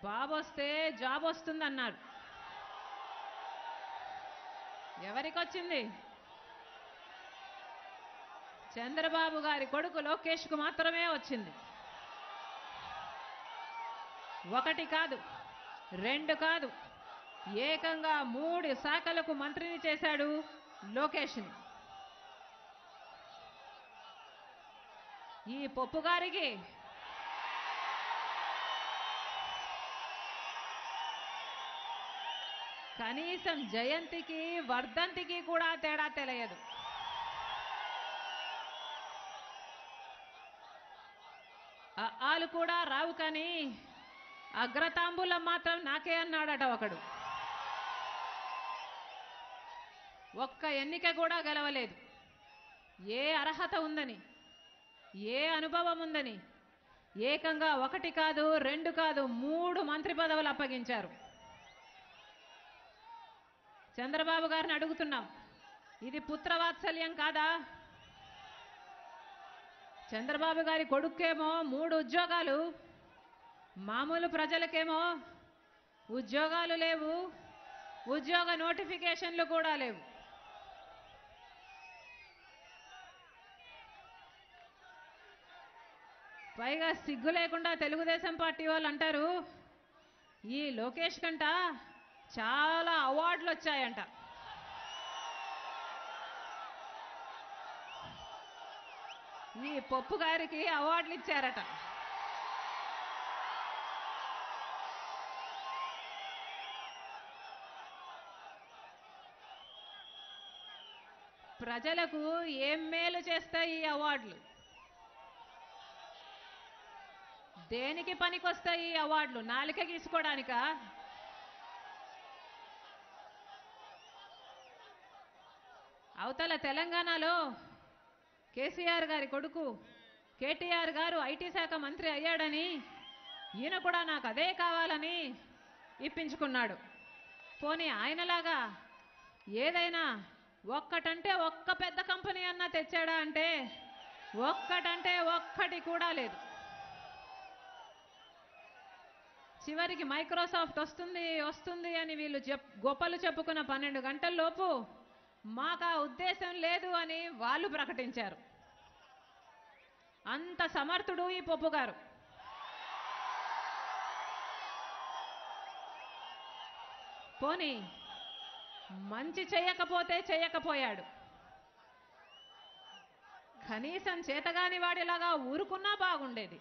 బాబు వస్తే జాబ్ వస్తుంది అన్నారు ఎవరికి వచ్చింది చంద్రబాబు గారి కొడుకు లోకేష్కు మాత్రమే వచ్చింది ఒకటి కాదు రెండు కాదు ఏకంగా మూడు శాఖలకు మంత్రిని చేశాడు లోకేష్ని ఈ పప్పు గారికి కనీసం జయంతికి వర్ధంతికి కూడా తేడా తెలియదు ఆలు కూడా రావు కానీ అగ్రతాంబూలం మాత్రం నాకే అన్నాడట ఒకడు ఒక్క ఎన్నిక కూడా గెలవలేదు ఏ అర్హత ఉందని ఏ అనుభవం ఉందని ఏకంగా ఒకటి కాదు రెండు కాదు మూడు మంత్రి పదవులు అప్పగించారు చంద్రబాబు గారిని అడుగుతున్నాం ఇది పుత్రవాత్సల్యం కాదా చంద్రబాబు గారి కొడుకేమో మూడు ఉద్యోగాలు మామూలు ప్రజలకేమో ఉద్యోగాలు లేవు ఉద్యోగ నోటిఫికేషన్లు కూడా లేవు పైగా సిగ్గు లేకుండా తెలుగుదేశం పార్టీ వాళ్ళు అంటారు ఈ లోకేష్ కంట చాలా అవార్డులు వచ్చాయంట ఈ పప్పు గారికి అవార్డులు ఇచ్చారట ప్రజలకు ఏం మేలు చేస్తాయి ఈ అవార్డులు దేనికి పనికొస్తాయి ఈ అవార్డులు నాలిక గీసుకోవడానికా అవతల తెలంగాణలో కేసీఆర్ గారి కొడుకు కేటీఆర్ గారు ఐటీ శాఖ మంత్రి అయ్యాడని ఈయన కూడా నాకు అదే కావాలని ఇప్పించుకున్నాడు పోనీ ఆయనలాగా ఏదైనా ఒక్కటంటే ఒక్క పెద్ద కంపెనీ అన్నా తెచ్చాడా అంటే ఒక్కటంటే ఒక్కటి కూడా లేదు చివరికి మైక్రోసాఫ్ట్ వస్తుంది వస్తుంది అని వీళ్ళు చెప్ గొప్పలు చెప్పుకున్న పన్నెండు గంటల లోపు మాకు ఆ ఉద్దేశం లేదు అని వాళ్ళు ప్రకటించారు అంత సమర్థుడు ఈ పప్పు గారు పోనీ మంచి చేయకపోతే చేయకపోయాడు కనీసం చేతగాని వాడిలాగా ఊరుకున్నా బాగుండేది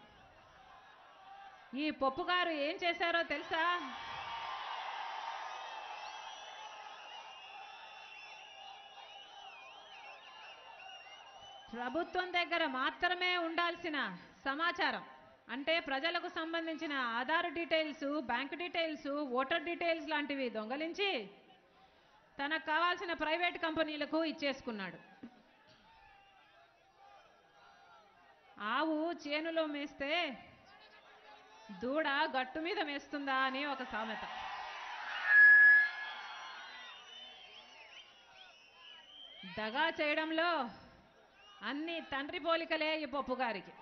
ఈ పప్పు గారు ఏం చేశారో తెలుసా ప్రభుత్వం దగ్గర మాత్రమే ఉండాల్సిన సమాచారం అంటే ప్రజలకు సంబంధించిన Aadhaar details bank details voter details లాంటివి దొంగలించి తనకు కావాల్సిన ప్రైవేట్ కంపెనీలకు ఇచ్చేసుకున్నాడు ఆవు చేనులో మేస్తే దూడ గట్టు మీద మేస్తుందా అని ఒక సామెత దగా చేయడంలో అన్ని తండ్రి పోలికలే ఈ పప్పు గారికి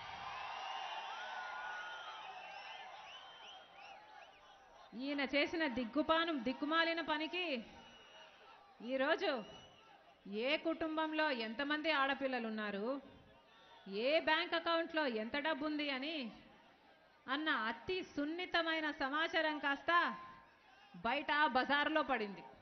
ఈయన చేసిన దిగ్గుపాను దిక్కుమాలిన పనికి ఈరోజు ఏ కుటుంబంలో ఎంతమంది ఆడపిల్లలు ఉన్నారు ఏ బ్యాంక్ అకౌంట్లో ఎంత డబ్బు ఉంది అని అన్న అతి సున్నితమైన సమాచారం కాస్త బయట బజార్లో పడింది